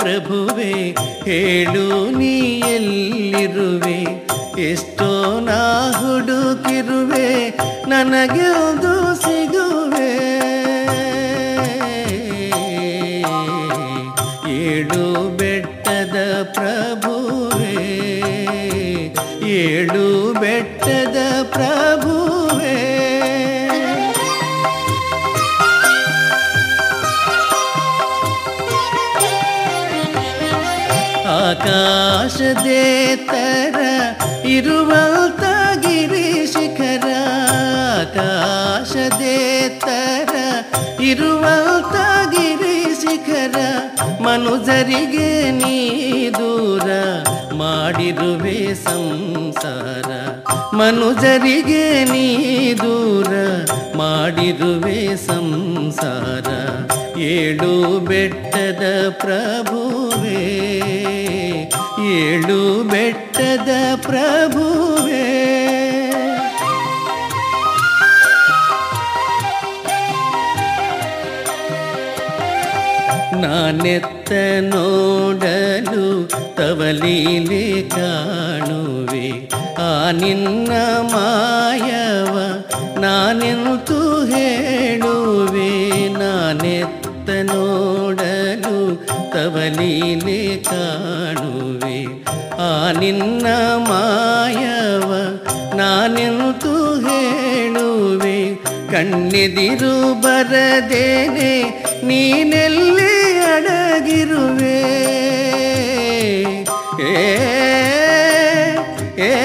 ಪ್ರಭುವೆ ಹೇಳು ನೀ ಎಲ್ಲಿರುವೆ ಎಷ್ಟೋ ನಾ ಹುಡುಕಿರುವೆ ನನಗೆ ಒಂದು ಸಿಗುವೆ ಏಳು ಬೆಟ್ಟದ ಪ್ರಭುವೆ ಏಳು ಬೆಟ್ಟದ ಪ್ರಭುವೆ ಆಕಾಶದೇ ತರ ಇರುವಂತ ಗಿರಿ ಶಿಖರ ಆಕಾಶದೇ ತರ ಇರುವಂತ ಗಿರಿ ಶಿಖರ ಮನುಜರಿಗೆ ನೀ ದೂರ ಮಾಡಿರುವೆ ಸಂಸಾರ ಮನುಜರಿಗೆ ನೀ ದೂರ ಮಾಡಿರುವೆ ಸಂಸಾರ ಏಳು ಬೆಟ್ಟದ ಪ್ರಭುವೇ ಏಳು ಬೆಟ್ಟದ ಪ್ರಭುವೇ ನಾನೆತ್ತ ನೋಡಲು ತವಲೀಲೆ ಕಾಣುವೆ ಆ ನಿನ್ನ ಮಾಯವ ನಾನೆಂತು ಹೇಳುವೆ ನಾನೆತ್ತ ನೋಡಲು ತವಲೀಲೆ ಕಾಣುವೆ ಆ ನಿನ್ನ ಮಾಯವ ನಾನೆಂತು ಹೇಳುವೆ ಕಣ್ಣೆದಿರು ಬರದೇನೆ ನೀನೆಲ್ಲಿ ಅಡಗಿರುವೆ ಏ ಏ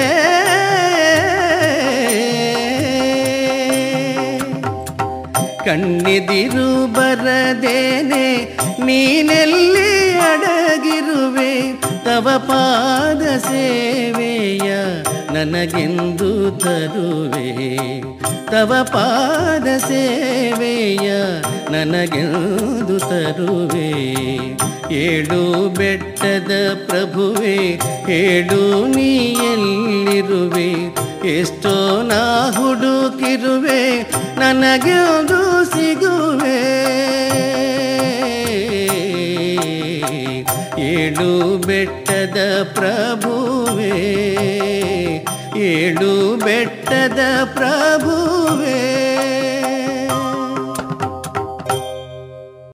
ಕಣ್ಣೆದಿರು ಬರದೇನೆ ನೀನೆಲ್ಲಿ ಅಡಗಿರುವೆ ತವ ಪಾದ ಸೇವೆಯ ನನಗೆಂದು ತರುವೆ ತವ ಪಾದ ಸೇವೆಯ ನನಗೆಂದು ತರುವೆ ಏಳು ಬೆಟ್ಟದ ಪ್ರಭುವೆ ಹೇಳು ನೀ ಎಲ್ಲಿರುವೆ ಎಷ್ಟೋ ನಾ ಹುಡುಕಿರುವೆ ನನಗೆ ಒಂದು ಸಿಗುವೆ ಏಳು ಬೆಟ್ಟದ ಪ್ರಭುವೆ ಏಳು ಬೆಟ್ಟದ ಪ್ರಭುವೇ